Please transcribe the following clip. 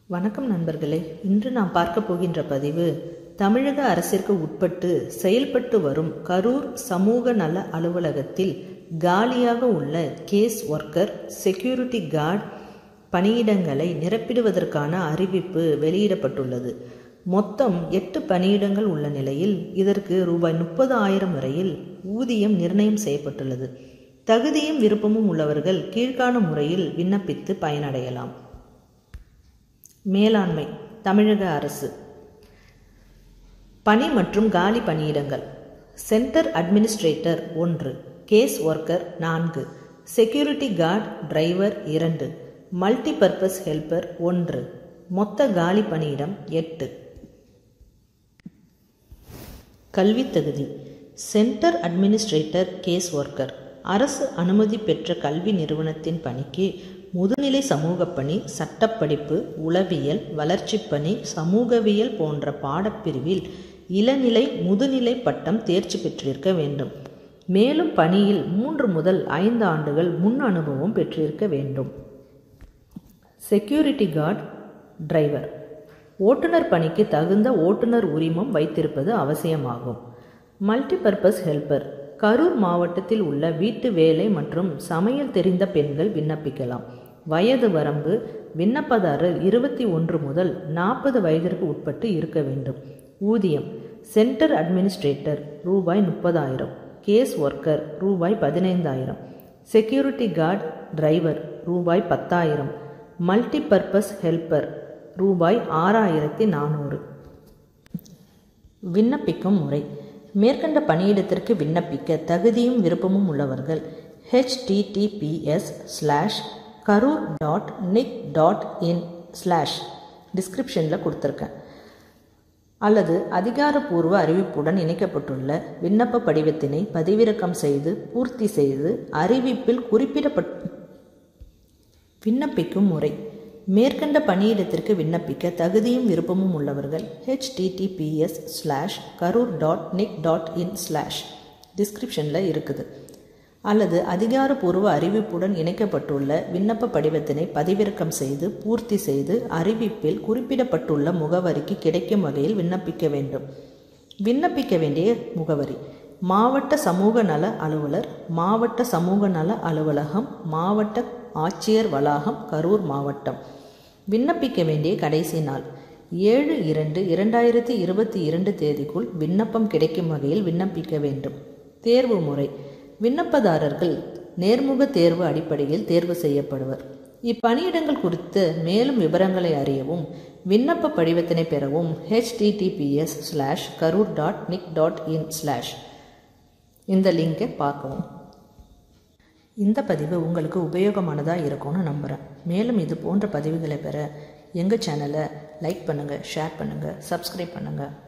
வணக்கம் நண்பர்களே இன்று நாம் பார்க்க போகின்ற பதிவு தமிழக அரசிற்கு உட்பட்டு செயல்பட்டு வரும் கரூர் சமூக நல அலுவலகத்தில் காலியாக உள்ள கேஸ் ஒர்க்கர் செக்யூரிட்டி கார்டு பணியிடங்களை நிரப்பிடுவதற்கான அறிவிப்பு வெளியிடப்பட்டுள்ளது மொத்தம் எட்டு பணியிடங்கள் உள்ள நிலையில் இதற்கு ரூபாய் முப்பது ஆயிரம் வரையில் ஊதியம் நிர்ணயம் செய்யப்பட்டுள்ளது தகுதியும் விருப்பமும் உள்ளவர்கள் கீழ்காணும் முறையில் விண்ணப்பித்து பயனடையலாம் மேலாண்மை தமிழக அரசு பணி மற்றும் காலி பணியிடங்கள் சென்டர் அட்மினிஸ்ட்ரேட்டர் ஒன்று கேஸ் ஒர்க்கர் நான்கு செக்யூரிட்டி கார்டு டிரைவர் இரண்டு மல்டி பர்பஸ் ஹெல்பர் ஒன்று மொத்த காலி பணியிடம் எட்டு கல்வித் தகுதி சென்டர் அட்மினிஸ்ட்ரேட்டர் கேஸ் ஒர்க்கர் அரசு அனுமதி பெற்ற கல்வி நிறுவனத்தின் பணிக்கு முதுநிலை சமூகப் பணி சட்டப்படிப்பு உளவியல் வளர்ச்சிப் பணி சமூகவியல் போன்ற பாடப்பிரிவில் இளநிலை முதுநிலை பட்டம் தேர்ச்சி பெற்றிருக்க வேண்டும் மேலும் பணியில் மூன்று முதல் ஐந்து ஆண்டுகள் முன் அனுபவம் பெற்றிருக்க வேண்டும் செக்யூரிட்டி கார்டு டிரைவர் ஓட்டுநர் பணிக்கு தகுந்த ஓட்டுநர் உரிமம் வைத்திருப்பது அவசியமாகும் மல்டிபர்பஸ் ஹெல்பர் கரூர் மாவட்டத்தில் உள்ள வீட்டு வேலை மற்றும் சமையல் தெரிந்த பெண்கள் விண்ணப்பிக்கலாம் வயது வரம்பு விண்ணப்பதாரர் இருபத்தி ஒன்று முதல் நாற்பது வயதிற்கு உட்பட்டு இருக்க வேண்டும் ஊதியம் சென்டர் அட்மினிஸ்ட்ரேட்டர் ரூபாய் முப்பதாயிரம் கேஸ் ஒர்க்கர் ரூபாய் பதினைந்தாயிரம் செக்யூரிட்டி கார்டு டிரைவர் ரூபாய் பத்தாயிரம் மல்டி பர்பஸ் ஹெல்பர் ரூபாய் ஆறாயிரத்தி நானூறு விண்ணப்பிக்கும் முறை மேற்கண்ட பணியிடத்திற்கு விண்ணப்பிக்க தகுதியும் விருப்பமும் உள்ளவர்கள் HTTPS slash Karur dot nic dot in slash டிஸ்கிரிப்ஷனில் கொடுத்துருக்கேன் அல்லது அதிகாரப்பூர்வ அறிவிப்புடன் இணைக்கப்பட்டுள்ள விண்ணப்ப படிவத்தினை பதிவிறக்கம் செய்து பூர்த்தி செய்து அறிவிப்பில் குறிப்பிடப்பட் விண்ணப்பிக்கும் முறை மேற்கண்ட பணியிடத்திற்கு விண்ணப்பிக்க தகுதியும் விருப்பமும் உள்ளவர்கள் HTTPS slash Karur dot nic dot in slash டிஸ்கிரிப்ஷனில் இருக்குது அல்லது அதிகாரப்பூர்வ அறிவிப்புடன் இணைக்கப்பட்டுள்ள விண்ணப்ப படிவத்தினை பதிவிறக்கம் செய்து பூர்த்தி செய்து அறிவிப்பில் குறிப்பிடப்பட்டுள்ள முகவரிக்கு கிடைக்கும் வகையில் விண்ணப்பிக்க வேண்டும் விண்ணப்பிக்க வேண்டிய முகவரி மாவட்ட சமூக நல அலுவலர் மாவட்ட சமூக நல அலுவலகம் மாவட்ட ஆட்சியர் வளாகம் கரூர் மாவட்டம் விண்ணப்பிக்க வேண்டிய கடைசி நாள் ஏழு இரண்டு இரண்டாயிரத்தி இருபத்தி இரண்டு தேதிக்குள் விண்ணப்பம் கிடைக்கும் வகையில் விண்ணப்பிக்க வேண்டும் தேர்வு முறை விண்ணப்பதாரர்கள் நேர்முக தேர்வு அடிப்படையில் தேர்வு செய்யப்படுவர் இப்பணியிடங்கள் குறித்து மேலும் விவரங்களை அறியவும் விண்ணப்ப படிவத்தினை பெறவும் HTTPS slash Karur dot nic dot in slash இந்த லிங்கை பார்க்கவும் இந்த பதிவு உங்களுக்கு உபயோகமானதாக இருக்கும்னு நம்புகிறேன் மேலும் இது போன்ற பதிவுகளை பெற எங்கள் சேனலை லைக் பண்ணுங்கள் ஷேர் பண்ணுங்கள் சப்ஸ்கிரைப் பண்ணுங்கள்